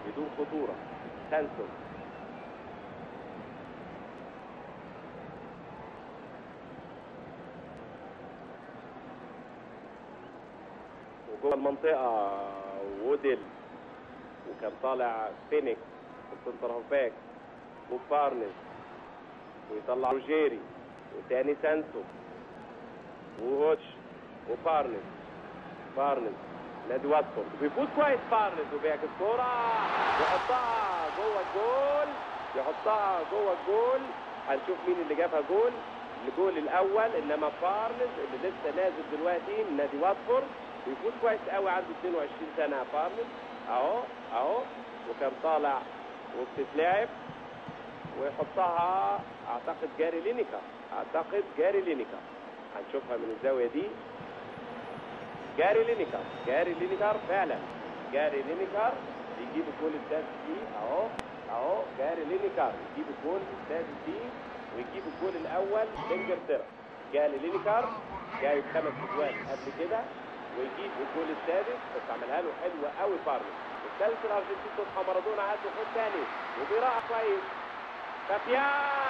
بدون خطوره سانسون وجوه المنطقه وودل وكان طالع فينيكس السنتر هاف باك وبارنس ويطلع روجيري وتاني سانسو وهوتش وبارنس بارنس نادي واتفورد بيفوت كويس بارنس وبيعكس كوره يحطها جوه الجول يحطها جوه الجول هنشوف مين اللي جابها جول الجول الاول انما بارنس اللي لسه نازل دلوقتي من نادي واتفورد بيفوت كويس قوي عنده 22 سنه بارنس اهو اهو وكان طالع وبتتلعب ويحطها اعتقد جاري لينيكا اعتقد جاري لينيكا هنشوفها من الزاويه دي جاري لينيكر جاري لينيكر فعلا جاري لينيكر يجيب الجول السادس دي اهو اهو جاري لينيكر يجيب الجول السادس دي ويجيب الجول الاول لانجلترا جاري لينيكر جايب خمس اجوال قبل كده ويجيب الجول السادس بس عملها له حلوه قوي بارلو الثالث الارجنتين تصحى مارادونا عدوا خد ثاني وبيراعى كويس كافيا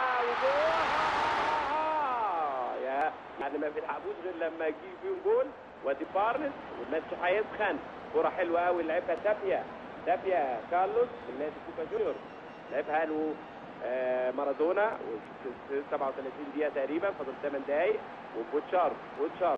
وجوه يا يعني ما بيلعبوش غير لما يجيب فيهم جول وادي بارنس والماتش هيسخن كرة حلوة قوي لعبها تابيا تابيا كارلوس من نادي كوبا جونيور لعبها له آه مارادونا و 37 دقيقة تقريبا فاضل 8 دقايق وبوتشارد بوتشارد